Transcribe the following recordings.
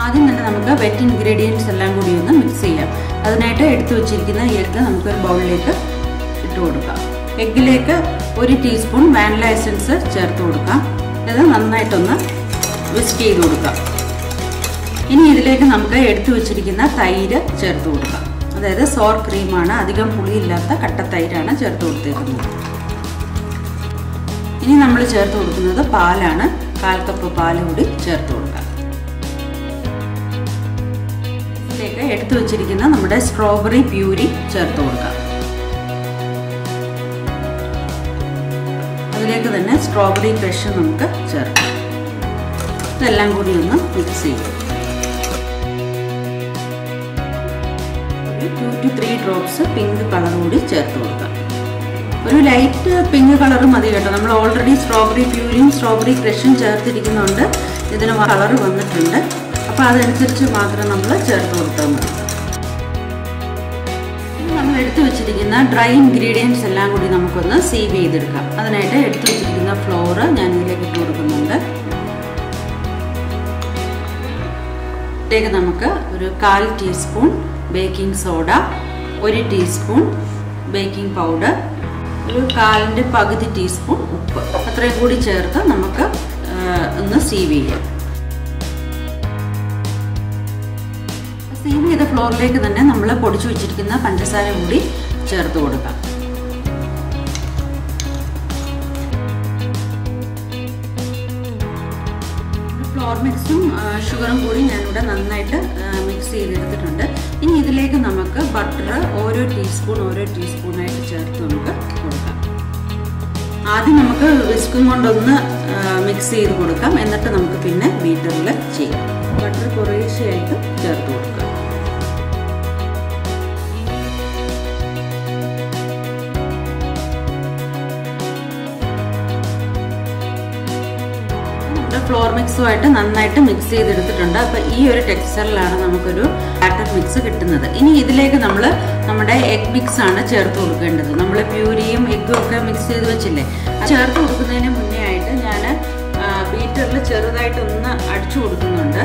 ആദ്യം തന്നെ നമുക്ക് വെറ്റ് ഇൻഗ്രീഡിയൻസ് എല്ലാം കൂടി ഒന്ന് മിക്സ് ചെയ്യാം അതിനായിട്ട് എടുത്തു വെച്ചിരിക്കുന്ന എഗ്ഗ് നമുക്കൊരു ബൗളിലേക്ക് ഇട്ട് കൊടുക്കാം എഗ്ഗിലേക്ക് ഒരു ടീസ്പൂൺ വാനില എസൻസ് ചേർത്ത് കൊടുക്കാം ഇത് നന്നായിട്ടൊന്ന് വിസ്ക് ചെയ്ത് കൊടുക്കാം ഇനി ഇതിലേക്ക് നമുക്ക് എടുത്തു വെച്ചിരിക്കുന്ന തൈര് ചേർത്ത് കൊടുക്കാം അതായത് സോർ ക്രീമാണ് അധികം പുളിയില്ലാത്ത കട്ട തൈരാണ് ചേർത്ത് കൊടുത്തേക്കുന്നത് ഇനി നമ്മൾ ചേർത്ത് കൊടുക്കുന്നത് പാലാണ് കാൽ കപ്പ് പാൽ കൂടി ചേർത്ത് കൊടുക്കാം ഇതിലേക്ക് എടുത്തു വെച്ചിരിക്കുന്ന നമ്മുടെ സ്ട്രോബെറി പ്യൂരി ചേർത്ത് കൊടുക്കാം അതിലേക്ക് തന്നെ സ്ട്രോബെറി ക്രഷ് നമുക്ക് ചേർക്കാം ഇതെല്ലാം കൂടി ഒന്ന് മിക്സ് ചെയ്യും ഒരു two two three drops pink colour കൂടി ചേർത്ത് കൊടുക്കാം ഒരു ലൈറ്റ് പിങ്ക് കളർ മതി കേട്ടോ നമ്മൾ ഓൾറെഡി സ്ട്രോബെറി പ്യൂരിയും സ്ട്രോബെറി ക്രഷും ചേർത്തിരിക്കുന്നതുകൊണ്ട് ഇതിന് കളർ വന്നിട്ടുണ്ട് അപ്പോൾ അതനുസരിച്ച് മാത്രം നമ്മൾ ചേർത്ത് കൊടുത്താൽ മതി നമ്മൾ എടുത്തു വെച്ചിരിക്കുന്ന ഡ്രൈ ഇൻഗ്രീഡിയൻസ് എല്ലാം കൂടി നമുക്കൊന്ന് സീവ് ചെയ്തെടുക്കാം അതിനായിട്ട് എടുത്തു വെച്ചിരിക്കുന്ന ഫ്ലോറ് ഞാൻ ഇതിലേക്ക് ഇട്ട് കൊടുക്കുന്നുണ്ട് ഇതിലേക്ക് നമുക്ക് ഒരു കാൽ ടീസ്പൂൺ ബേക്കിംഗ് സോഡ ഒരു ടീസ്പൂൺ ബേക്കിംഗ് പൗഡർ ഒരു കാലിൻ്റെ പകുതി ടീസ്പൂൺ ഉപ്പ് അത്രയും കൂടി ചേർത്ത് നമുക്ക് ഒന്ന് സീവ് ചെയ്യാം സീവ് ചെയ്ത ഫ്ലോറിലേക്ക് തന്നെ നമ്മൾ പൊടിച്ചു വെച്ചിരിക്കുന്ന പഞ്ചസാര കൂടി ചേർത്ത് കൊടുക്കാം ഫ്ലോർ മിക്സും ഷുഗറും കൂടി ഞാനിവിടെ നന്നായിട്ട് മിക്സ് ചെയ്തെടുത്തിട്ടുണ്ട് ഇനി ഇതിലേക്ക് നമുക്ക് ബട്ടർ ഓരോ ടീസ്പൂൺ ഓരോ ടീസ്പൂണായിട്ട് ചേർത്ത് നമുക്ക് കൊടുക്കാം ആദ്യം നമുക്ക് വിസ്കും കൊണ്ടൊന്ന് മിക്സ് ചെയ്ത് കൊടുക്കാം എന്നിട്ട് നമുക്ക് പിന്നെ ബീറ്ററിൽ ചെയ്യാം ബട്ടർ കുറേശ്ശെയായിട്ട് ചേർത്ത് കൊടുക്കാം നമ്മുടെ ഫ്ലോർ മിക്സുമായിട്ട് നന്നായിട്ട് മിക്സ് ചെയ്തെടുത്തിട്ടുണ്ട് അപ്പോൾ ഈ ഒരു ടെക്സ്ചറിലാണ് നമുക്കൊരു ബാറ്റർ മിക്സ് കിട്ടുന്നത് ഇനി ഇതിലേക്ക് നമ്മൾ നമ്മുടെ എഗ് മിക്സ് ആണ് ചേർത്ത് കൊടുക്കേണ്ടത് നമ്മൾ പ്യൂരിയും എഗ്ഗും ഒക്കെ മിക്സ് ചെയ്ത് വെച്ചില്ലേ ചേർത്ത് കൊടുക്കുന്നതിന് മുന്നേ ആയിട്ട് ഞാൻ ബീറ്ററിൽ ചെറുതായിട്ടൊന്ന് അടിച്ചു കൊടുക്കുന്നുണ്ട്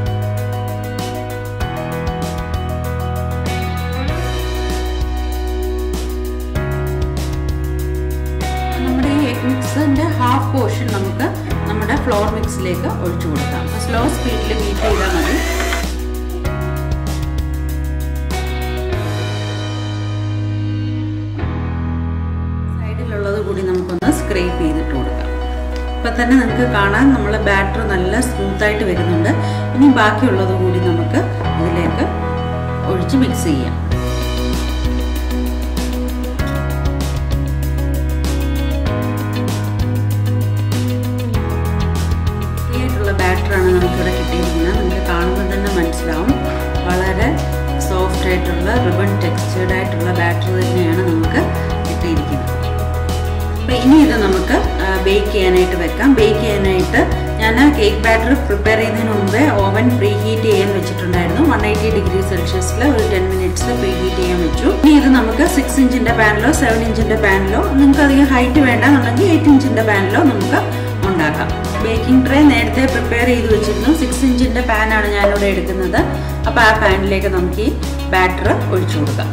നമ്മുടെ ഈ എഗ് മിക്സിൻ്റെ ഹാഫ് പോർഷൻ നമുക്ക് നമ്മുടെ ഫ്ലോർ മിക്സിലേക്ക് ഒഴിച്ചു കൊടുക്കാം സ്ലോ സ്പീഡിൽ ബീറ്റ് ചെയ്താൽ മതി സൈഡിലുള്ളത് കൂടി നമുക്കൊന്ന് സ്ക്രേപ്പ് ചെയ്തിട്ട് കൊടുക്കാം ഇപ്പം തന്നെ നമുക്ക് കാണാൻ നമ്മളെ ബാറ്റർ നല്ല സ്മൂത്തായിട്ട് വരുന്നുണ്ട് ഇനി ബാക്കിയുള്ളത് കൂടി നമുക്ക് ഇതിലേക്ക് ഒഴിച്ച് മിക്സ് ചെയ്യാം ബാറ്ററാണ് നമുക്കിവിടെ കിട്ടിയിരിക്കുന്നത് നിങ്ങൾക്ക് കാണുമ്പോൾ തന്നെ മനസ്സിലാവും വളരെ സോഫ്റ്റ് ആയിട്ടുള്ള റിബൺ ടെക്സ്ചേർഡ് ആയിട്ടുള്ള ബാറ്റർ തന്നെയാണ് നമുക്ക് കിട്ടിയിരിക്കുന്നത് അപ്പോൾ ഇനി ഇത് നമുക്ക് ബേക്ക് ചെയ്യാനായിട്ട് വെക്കാം ബേക്ക് ചെയ്യാനായിട്ട് ഞാൻ കേക്ക് ബാറ്റർ പ്രിപ്പയർ ചെയ്യുന്നതിന് മുമ്പേ ഓവൻ പ്രീ ഹീറ്റ് ചെയ്യാൻ വെച്ചിട്ടുണ്ടായിരുന്നു വൺ എയ്റ്റി ഡിഗ്രി സെൽഷ്യസിൽ ഒരു ടെൻ മിനിറ്റ്സ് പ്രീ ഹീറ്റ് ചെയ്യാൻ വെച്ചു ഇനി ഇത് നമുക്ക് സിക്സ് ഇഞ്ചിൻ്റെ പാനിലോ സെവൻ ഇഞ്ചിൻ്റെ പാനിലോ നിങ്ങൾക്ക് അധികം ഹൈറ്റ് വേണ്ടെന്നുണ്ടെങ്കിൽ എയ്റ്റ് ഇഞ്ചിൻ്റെ പാനിലോ നമുക്ക് ഉണ്ടാക്കാം ബേക്കിംഗ് ട്രേ നേരത്തെ പ്രിപ്പയർ ചെയ്ത് വെച്ചിരുന്നു സിക്സ് ഇഞ്ചിൻ്റെ പാനാണ് ഞാനിവിടെ എടുക്കുന്നത് അപ്പോൾ ആ പാനിലേക്ക് നമുക്ക് ഈ ബാറ്റർ ഒഴിച്ചു കൊടുക്കാം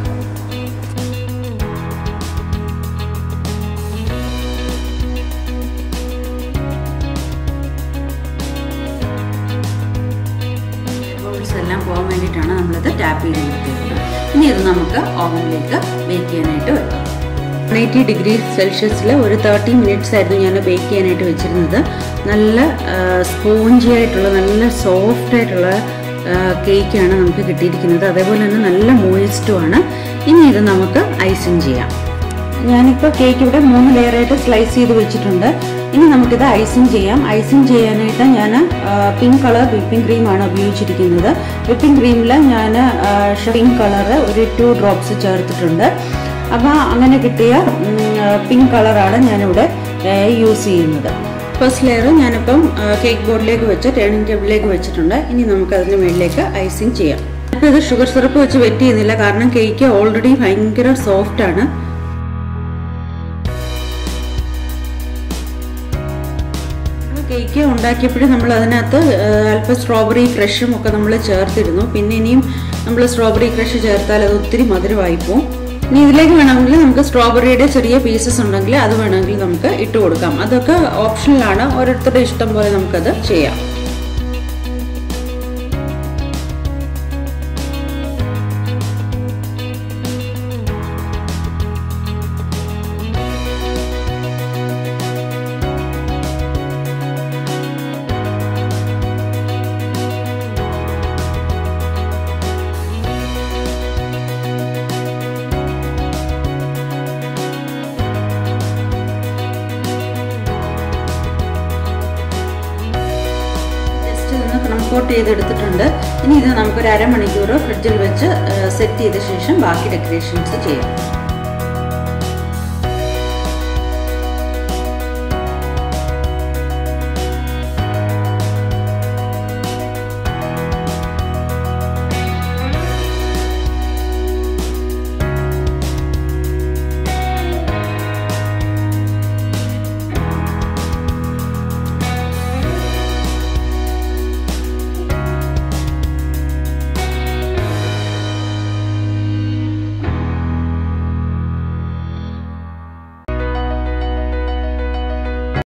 ബോൾസ് എല്ലാം പോകാൻ വേണ്ടിയിട്ടാണ് നമ്മളിത് ടാപ്പ് ചെയ്ത് നിർത്തിയിരുന്നത് ഇനി ഇത് നമുക്ക് ഓവനിലേക്ക് ബേക്ക് ചെയ്യാനായിട്ട് വെക്കാം വൺ എയ്റ്റി ഡിഗ്രി സെൽഷ്യസിൽ ഒരു തേർട്ടി മിനിറ്റ്സ് ആയിരുന്നു ഞാൻ ബേക്ക് ചെയ്യാനായിട്ട് വെച്ചിരുന്നത് നല്ല സ്പോഞ്ചി ആയിട്ടുള്ള നല്ല സോഫ്റ്റ് ആയിട്ടുള്ള കേക്കാണ് നമുക്ക് കിട്ടിയിരിക്കുന്നത് അതേപോലെ തന്നെ നല്ല മോയിസ്റ്റുമാണ് ഇനി ഇത് നമുക്ക് ഐസിങ് ചെയ്യാം ഞാനിപ്പോൾ കേക്ക് ഇവിടെ മൂന്ന് ലെയറായിട്ട് സ്ലൈസ് ചെയ്ത് വെച്ചിട്ടുണ്ട് ഇനി നമുക്കിത് ഐസിങ് ചെയ്യാം ഐസിങ് ചെയ്യാനായിട്ട് ഞാൻ പിങ്ക് കളർ വിപ്പിംഗ് ക്രീമാണ് ഉപയോഗിച്ചിരിക്കുന്നത് വിപ്പിംഗ് ക്രീമിൽ ഞാൻ പിങ്ക് കളർ ഒരു ടു ഡ്രോപ്സ് ചേർത്തിട്ടുണ്ട് അപ്പോൾ അങ്ങനെ കിട്ടിയ പിങ്ക് കളറാണ് ഞാനിവിടെ യൂസ് ചെയ്യുന്നത് ഫസ്റ്റ് ലെയർ ഞാനിപ്പം കേക്ക് ബോർഡിലേക്ക് വെച്ച് ടേണിംഗ് ടേബിളിലേക്ക് വെച്ചിട്ടുണ്ട് ഇനി നമുക്ക് അതിന് മുകളിലേക്ക് ഐസിങ് ചെയ്യാം ഇപ്പോൾ ഇത് ഷുഗർ സിറപ്പ് വെച്ച് വെറ്റ് ചെയ്യുന്നില്ല കാരണം കേക്ക് ഓൾറെഡി ഭയങ്കര സോഫ്റ്റ് ആണ് കേക്ക് ഉണ്ടാക്കിയപ്പോഴും നമ്മൾ അതിനകത്ത് അല്പം സ്ട്രോബെറി ക്രഷും ഒക്കെ നമ്മൾ ചേർത്തിരുന്നു പിന്നെ ഇനിയും നമ്മൾ സ്ട്രോബെറി ക്രഷ് ചേർത്താൽ അത് ഒത്തിരി മധുരമായി പോവും ഇനി ഇതിലേക്ക് വേണമെങ്കിൽ നമുക്ക് സ്ട്രോബെറിയുടെ ചെറിയ പീസസ് ഉണ്ടെങ്കിൽ അത് വേണമെങ്കിൽ നമുക്ക് ഇട്ട് കൊടുക്കാം അതൊക്കെ ഓപ്ഷനിലാണ് ഓരോരുത്തരുടെ ഇഷ്ടം പോലെ നമുക്കത് ചെയ്യാം ജസ്റ്റ് ഇതൊന്ന് കംഫോർട്ട് ചെയ്തെടുത്തിട്ടുണ്ട് ഇനി ഇത് നമുക്കൊരു അരമണിക്കൂർ ഫ്രിഡ്ജിൽ വെച്ച് സെറ്റ് ചെയ്ത ശേഷം ബാക്കി ഡെക്കറേഷൻസ് ചെയ്യാം